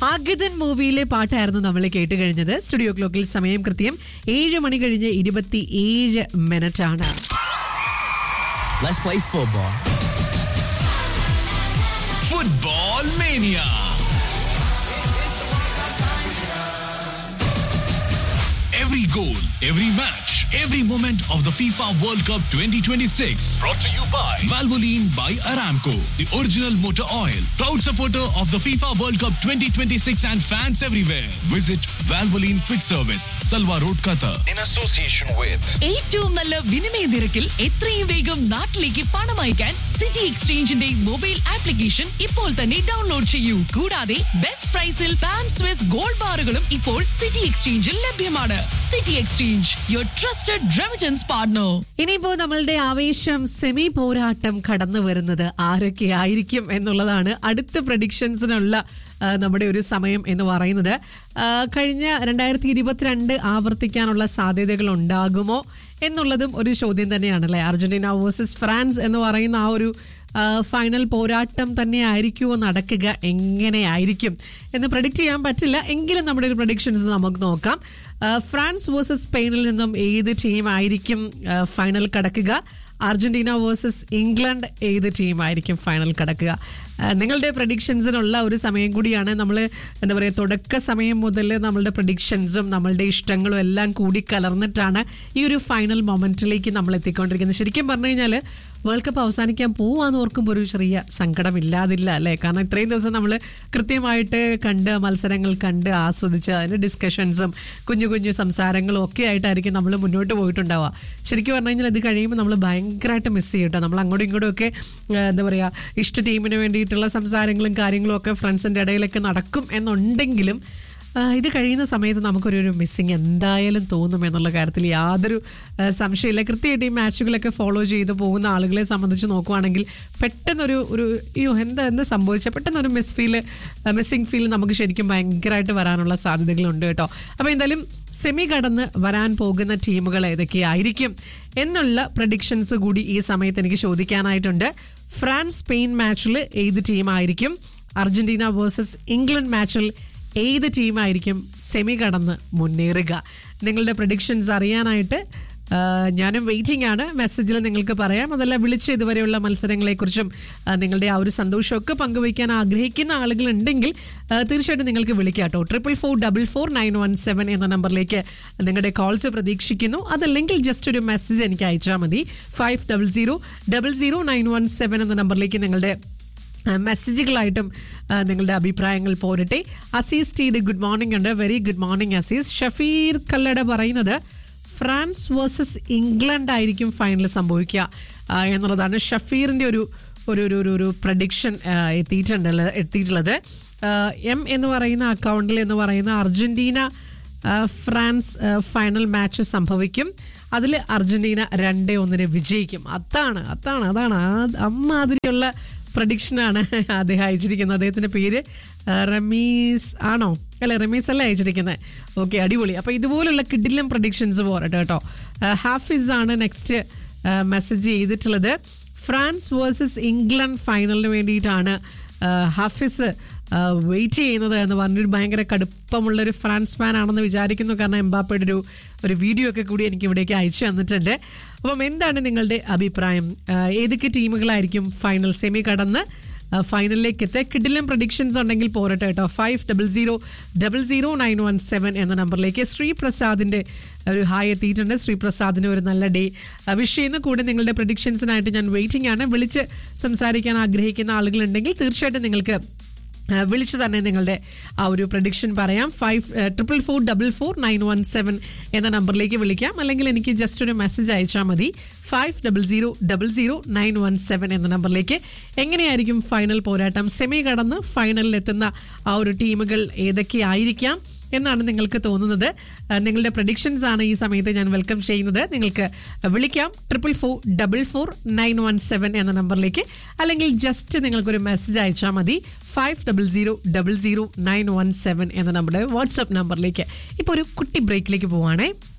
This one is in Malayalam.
ആഗതൻ മൂവിയിലെ പാട്ടായിരുന്നു നമ്മൾ കേട്ട് കഴിഞ്ഞത് സ്റ്റുഡിയോ ക്ലോക്കിൽ സമയം കൃത്യം ഏഴ് മണി കഴിഞ്ഞ് ഇരുപത്തി ഏഴ് മിനിറ്റ് ആണ് Let's play football. Football Mania. Every goal, every match, every moment of the FIFA World Cup 2026. Brought to you by Valvoline by Aramco, the original motor oil. Proud supporter of the FIFA World Cup 2026 and fans everywhere. Visit Valvoline Quick Service, Salwa Road, Qatar. in association with ഏറ്റവും നല്ല വിനിമയ നിരക്കിൽ എത്രയും വേഗം നാട്ടിലേക്ക് പണം അയക്കാൻ സിറ്റി എക്സ്ചേഞ്ചിന്റെ മൊബൈൽ ആപ്ലിക്കേഷൻ ഇപ്പോൾ തന്നെ ഡൗൺലോഡ് ചെയ്യൂ കൂടാതെ ബെസ്റ്റ് പ്രൈസിൽ പാം സ്വിസ് ഗോൾഡ് ബാറുകളും ഇപ്പോൾ സിറ്റി എക്സ്ചേഞ്ചിൽ ലഭ്യമാണ് city exchange your trusted remittance partner ഇനിയിപ്പോ നമ്മളുടെ ആവേശം സെമി പോരാട്ടം കടന്നു വരുന്നത് ആരൊക്കെ ആയിരിക്കും എന്നുള്ളതാണ് അടുത്ത പ്രഡിക്ഷൻസിനുള്ള ആ, നമ്മുടെ ഒരു സമയം എന്ന് പറയുന്നത് ആ, കഴിഞ്ഞ രണ്ടായിരത്തി ഇരുപത്തിരണ്ട് ആവർത്തിക്കാനുള്ള സാധ്യതകൾ ഉണ്ടാകുമോ എന്നുള്ളതും ഒരു ചോദ്യം തന്നെയാണല്ലേ അർജന്റീന വേഴ്സസ് ഫ്രാൻസ് എന്ന് പറയുന്ന ആ ഒരു ആ, ഫൈനൽ പോരാട്ടം തന്നെ ആയിരിക്കുമോ നടക്കുക എങ്ങനെയായിരിക്കും എന്ന് പ്രഡിക്റ്റ് ചെയ്യാൻ പറ്റില്ല എങ്കിലും നമ്മുടെ ഒരു പ്രഡിക്ഷൻസ് നമുക്ക് നോക്കാം ആ, ഫ്രാൻസ് വേഴ്സസ് സ്പെയിനിൽ നിന്നും ഏത് ടീം ആയിരിക്കും ആ, ഫൈനൽ കടക്കുക അർജന്റീന വേഴ്സസ് ഇംഗ്ലണ്ട് ഏത് ടീം ആയിരിക്കും ഫൈനൽ കടക്കുക ആ, നിങ്ങളുടെ പ്രഡിക്ഷൻസിനുള്ള ഒരു സമയം കൂടിയാണ് നമ്മൾ എന്താ പറയുക തുടക്ക സമയം മുതൽ നമ്മളുടെ പ്രഡിക്ഷൻസും നമ്മളുടെ ഇഷ്ടങ്ങളും എല്ലാം കൂടി കലർന്നിട്ടാണ് ഈ ഒരു ഫൈനൽ മൊമെന്റിലേക്ക് നമ്മൾ എത്തിക്കൊണ്ടിരിക്കുന്നത് ശരിക്കും പറഞ്ഞു കഴിഞ്ഞാൽ വേൾഡ് കപ്പ് അവസാനിക്കാൻ പോവാന്ന് ഓർക്കുമ്പോൾ ഒരു ചെറിയ സങ്കടമില്ലാതില്ല അല്ലേ കാരണം ഇത്രയും ദിവസം നമ്മൾ കൃത്യമായിട്ട് കണ്ട് മത്സരങ്ങൾ കണ്ട് ആസ്വദിച്ച് അതിൻ്റെ ഡിസ്കഷൻസും കുഞ്ഞു കുഞ്ഞു സംസാരങ്ങളും ഒക്കെ ആയിട്ടായിരിക്കും നമ്മൾ മുന്നോട്ട് പോയിട്ടുണ്ടാവുക ശരിക്കും പറഞ്ഞു കഴിഞ്ഞാൽ ഇത് കഴിയുമ്പോൾ നമ്മൾ ഭയങ്കരമായിട്ട് മിസ് ചെയ്യും കേട്ടോ നമ്മൾ അങ്ങോട്ടും ഇങ്ങോട്ടും ഒക്കെ ആ, എന്താ പറയുക ഇഷ്ട ടീമിന് വേണ്ടിയിട്ടുള്ള സംസാരങ്ങളും കാര്യങ്ങളും ഒക്കെ ഫ്രണ്ട്സിൻ്റെ ഇടയിലൊക്കെ നടക്കും എന്നുണ്ടെങ്കിലും ആ, ഇത് കഴിയുന്ന സമയത്ത് നമുക്കൊരു ഒരു മിസ്സിങ് എന്തായാലും തോന്നും എന്നുള്ള കാര്യത്തിൽ യാതൊരു ആ, സംശയമില്ല കൃത്യമായിട്ട് ഈ മാച്ചുകളൊക്കെ ഫോളോ ചെയ്ത് പോകുന്ന ആളുകളെ സംബന്ധിച്ച് നോക്കുവാണെങ്കിൽ പെട്ടെന്നൊരു ഒരു അയ്യോ എന്താ എന്താ സംഭവിച്ച പെട്ടെന്നൊരു മിസ് ഫീൽ മിസ്സിങ് ഫീൽ നമുക്ക് ശരിക്കും ഭയങ്കരമായിട്ട് വരാനുള്ള സാധ്യതകളുണ്ട് കേട്ടോ അപ്പോൾ എന്തായാലും സെമി കടന്ന് വരാൻ പോകുന്ന ടീമുകൾ ഏതൊക്കെയായിരിക്കും എന്നുള്ള പ്രഡിക്ഷൻസ് കൂടി ഈ സമയത്ത് എനിക്ക് ചോദിക്കാനായിട്ടുണ്ട് ഫ്രാൻസ് സ്പെയിൻ മാച്ചിൽ ഏത് ടീമായിരിക്കും അർജന്റീന വേഴ്സസ് ഇംഗ്ലണ്ട് മാച്ചിൽ ഏത് ടീമായിരിക്കും സെമി കടന്ന് മുന്നേറുക നിങ്ങളുടെ പ്രഡിക്ഷൻസ് അറിയാനായിട്ട് ആ, ഞാനും വെയിറ്റിംഗ് ആണ് മെസ്സേജിൽ നിങ്ങൾക്ക് പറയാം അതല്ല വിളിച്ച് ഇതുവരെയുള്ള മത്സരങ്ങളെക്കുറിച്ചും ആ, നിങ്ങളുടെ ആ ഒരു സന്തോഷമൊക്കെ പങ്കുവയ്ക്കാൻ ആഗ്രഹിക്കുന്ന ആളുകളുണ്ടെങ്കിൽ ആ, തീർച്ചയായിട്ടും നിങ്ങൾക്ക് വിളിക്കാം കേട്ടോ triple four double four nine one seven എന്ന നമ്പറിലേക്ക് നിങ്ങളുടെ കോൾസ് പ്രതീക്ഷിക്കുന്നു അതല്ലെങ്കിൽ ജസ്റ്റ് ഒരു മെസ്സേജ് എനിക്ക് അയച്ചാൽ മതി five double zero double zero nine one seven എന്ന നമ്പറിലേക്ക് നിങ്ങളുടെ ആ, മെസ്സേജുകളായിട്ടും ആ, നിങ്ങളുടെ അഭിപ്രായങ്ങൾ പോരട്ടെ അസീസ് ടീഡ് ഗുഡ് മോർണിംഗ് ഉണ്ട് very good morning Azeez Shafeer Kallada പറയുന്നത് ഫ്രാൻസ് വേഴ്സസ് ഇംഗ്ലണ്ട് ആയിരിക്കും ഫൈനൽ സംഭവിക്കുക ആ, എന്നുള്ളതാണ് ഷഫീറിൻ്റെ ഒരു ഒരു ഒരു ഒരു ഒരു പ്രഡിക്ഷൻ എത്തിയിട്ടുണ്ടല്ലോ എത്തിയിട്ടുള്ളത് ആ, എം എന്ന് പറയുന്ന അക്കൗണ്ടിൽ എന്ന് പറയുന്ന അർജന്റീന ആ, ഫ്രാൻസ് ആ, ഫൈനൽ മാച്ച് സംഭവിക്കും അതിൽ അർജന്റീന രണ്ടേ ഒന്നിന് വിജയിക്കും അതാണ് അതാണ് അതാണ് ആ- അമ്മാതിരിയുള്ള പ്രഡിക്ഷനാണ് അദ്ദേഹം അയച്ചിരിക്കുന്നത് അദ്ദേഹത്തിന്റെ പേര് ആ, റമീസ് ആണോ അല്ലെ റമീസ് അല്ല അയച്ചിരിക്കുന്നത് ഓക്കെ അടിപൊളി അപ്പൊ ഇതുപോലുള്ള കിഡിലും പ്രഡിക്ഷൻസ് പോരട്ടെ കേട്ടോ ആ, ഹാഫിസ് ആണ് നെക്സ്റ്റ് മെസ്സേജ് ചെയ്തിട്ടുള്ളത് ഫ്രാൻസ് വേഴ്സസ് ഇംഗ്ലണ്ട് ഫൈനലിന് വേണ്ടിയിട്ടാണ് ആ, ഹാഫിസ് വെയിറ്റ് ചെയ്യുന്നത് എന്ന് പറഞ്ഞൊരു ഭയങ്കര കടുപ്പമുള്ള ഒരു ഫ്രാൻസ് ഫാൻ ആണെന്ന് വിചാരിക്കുന്നു കാരണം എംബാപ്പയുടെ ഒരു ഒരു വീഡിയോ ഒക്കെ കൂടി എനിക്ക് ഇവിടേക്ക് അയച്ചു തന്നിട്ടുണ്ട് അപ്പം എന്താണ് നിങ്ങളുടെ അഭിപ്രായം ആ, ഏതൊക്കെ ടീമുകളായിരിക്കും ഫൈനൽ സെമി കടന്ന് ആ, ഫൈനലിലേക്ക് എത്തുക കിഡിലും പ്രഡിക്ഷൻസ് ഉണ്ടെങ്കിൽ പോരട്ടെ കേട്ടോ five double zero double zero nine one seven എന്ന നമ്പറിലേക്ക് ശ്രീപ്രസാദിന്റെ ഒരു ഹായ് എത്തിയിട്ടുണ്ട് ശ്രീപ്രസാദിന് ഒരു നല്ല ഡേ വിഷ് ചെയ്യുന്ന കൂടെ നിങ്ങളുടെ പ്രഡിക്ഷൻസിനായിട്ട് ഞാൻ വെയിറ്റിംഗ് ആണ് വിളിച്ച് സംസാരിക്കാൻ ആഗ്രഹിക്കുന്ന ആളുകളുണ്ടെങ്കിൽ തീർച്ചയായിട്ടും നിങ്ങൾക്ക് ആ, വിളിച്ചു തന്നെ നിങ്ങളുടെ ആ ഒരു പ്രഡിക്ഷൻ പറയാം five triple four double four nine one seven എന്ന നമ്പറിലേക്ക് വിളിക്കാം അല്ലെങ്കിൽ എനിക്ക് ജസ്റ്റ് ഒരു മെസ്സേജ് അയച്ചാൽ മതി five double zero double zero nine one seven എന്ന നമ്പറിലേക്ക് എങ്ങനെയായിരിക്കും ഫൈനൽ പോരാട്ടം സെമി കടന്ന് ഫൈനലിൽ എത്തുന്ന ആ ഒരു ടീമുകൾ ഏതൊക്കെയായിരിക്കാം എന്നാണ് നിങ്ങൾക്ക് തോന്നുന്നത് ആ, നിങ്ങളുടെ പ്രഡിക്ഷൻസ് ആണ് ഈ സമയത്ത് ഞാൻ വെൽക്കം ചെയ്യുന്നത് നിങ്ങൾക്ക് വിളിക്കാം triple four double four nine one seven എന്ന നമ്പറിലേക്ക് അല്ലെങ്കിൽ ജസ്റ്റ് നിങ്ങൾക്കൊരു മെസ്സേജ് അയച്ചാൽ മതി five double zero double zero nine one seven എന്ന നമ്മുടെ വാട്സപ്പ് നമ്പറിലേക്ക് ഇപ്പോൾ ഒരു കുട്ടി ബ്രേക്കിലേക്ക് പോവാണേ